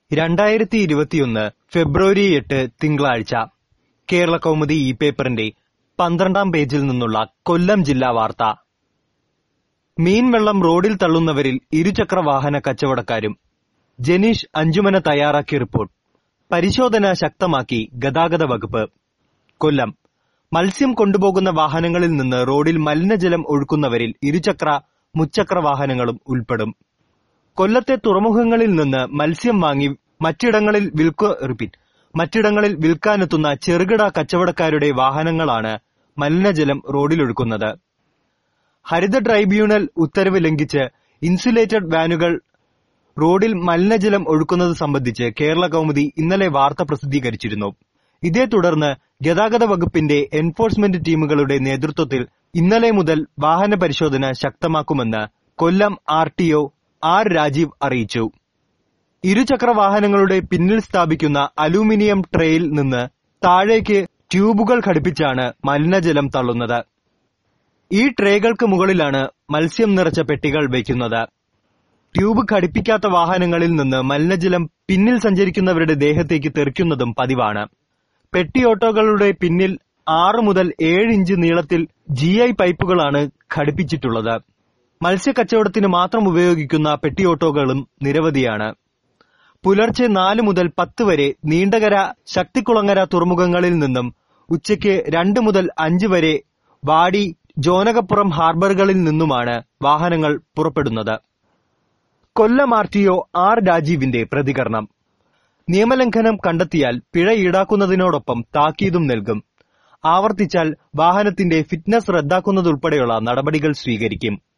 രണ്ടായിരത്തി ഇരുപത്തിയൊന്ന് ഫെബ്രുവരി എട്ട് തിങ്കളാഴ്ച കേരള കൗമുദി ഈ പേപ്പറിന്റെ പന്ത്രണ്ടാം പേജിൽ നിന്നുള്ള കൊല്ലം ജില്ലാ വാർത്ത മീൻവെള്ളം റോഡിൽ തള്ളുന്നവരിൽ ഇരുചക്ര വാഹന കച്ചവടക്കാരും ജനീഷ് അഞ്ചുമന തയ്യാറാക്കിയ റിപ്പോർട്ട് പരിശോധന ശക്തമാക്കി ഗതാഗത വകുപ്പ് കൊല്ലം മത്സ്യം കൊണ്ടുപോകുന്ന വാഹനങ്ങളിൽ നിന്ന് റോഡിൽ മലിനജലം ഒഴുക്കുന്നവരിൽ ഇരുചക്ര മുച്ചക്ര വാഹനങ്ങളും ഉൾപ്പെടും കൊല്ലത്തെ തുറമുഖങ്ങളിൽ നിന്ന് മത്സ്യം വാങ്ങി മറ്റിടങ്ങളിൽ വിൽക്കു റിപ്പീറ്റ് മറ്റിടങ്ങളിൽ വിൽക്കാനെത്തുന്ന ചെറുകിട കച്ചവടക്കാരുടെ വാഹനങ്ങളാണ് മലിനജലം റോഡിലൊഴുക്കുന്നത് ഹരിത ട്രൈബ്യൂണൽ ഉത്തരവ് ലംഘിച്ച് ഇൻസുലേറ്റഡ് വാനുകൾ റോഡിൽ മലിനജലം ഒഴുക്കുന്നത് സംബന്ധിച്ച് കേരള കൗമുദി ഇന്നലെ വാർത്ത പ്രസിദ്ധീകരിച്ചിരുന്നു ഇതേ തുടർന്ന് ഗതാഗത വകുപ്പിന്റെ എൻഫോഴ്സ്മെന്റ് ടീമുകളുടെ നേതൃത്വത്തിൽ ഇന്നലെ മുതൽ വാഹന പരിശോധന ശക്തമാക്കുമെന്ന് Kollam R T O R Rajeev അറിയിച്ചു ഇരുചക്ര വാഹനങ്ങളുടെ പിന്നിൽ സ്ഥാപിക്കുന്ന അലൂമിനിയം ട്രേയിൽ നിന്ന് താഴേക്ക് ട്യൂബുകൾ ഘടിപ്പിച്ചാണ് മലിനജലം തള്ളുന്നത് ഈ ട്രേകൾക്ക് മുകളിലാണ് മത്സ്യം നിറച്ച പെട്ടികൾ വയ്ക്കുന്നത് ട്യൂബ് ഘടിപ്പിക്കാത്ത വാഹനങ്ങളിൽ നിന്ന് മലിനജലം പിന്നിൽ സഞ്ചരിക്കുന്നവരുടെ ദേഹത്തേക്ക് തെറിക്കുന്നതും പതിവാണ് പെട്ടി ഓട്ടോകളുടെ പിന്നിൽ ആറ് മുതൽ ഏഴ് ഇഞ്ച് നീളത്തിൽ ജി ഐ പൈപ്പുകളാണ് ഘടിപ്പിച്ചിട്ടുള്ളത് മത്സ്യക്കച്ചവടത്തിന് മാത്രം ഉപയോഗിക്കുന്ന പെട്ടി ഓട്ടോകളും നിരവധിയാണ് പുലർച്ചെ നാല് മുതൽ പത്ത് വരെ നീണ്ടകര ശക്തികുളങ്ങര തുറമുഖങ്ങളിൽ നിന്നും ഉച്ചയ്ക്ക് രണ്ട് മുതൽ അഞ്ച് വരെ വാടി ജോനകപ്പുറം ഹാർബറുകളിൽ നിന്നുമാണ് വാഹനങ്ങൾ പുറപ്പെടുന്നത് Kollam R T O R രാജീവിന്റെ പ്രതികരണം നിയമലംഘനം കണ്ടെത്തിയാൽ പിഴ ഈടാക്കുന്നതിനോടൊപ്പം താക്കീതും നൽകും ആവർത്തിച്ചാൽ വാഹനത്തിന്റെ ഫിറ്റ്നസ് റദ്ദാക്കുന്നതുൾപ്പെടെയുള്ള നടപടികൾ സ്വീകരിക്കും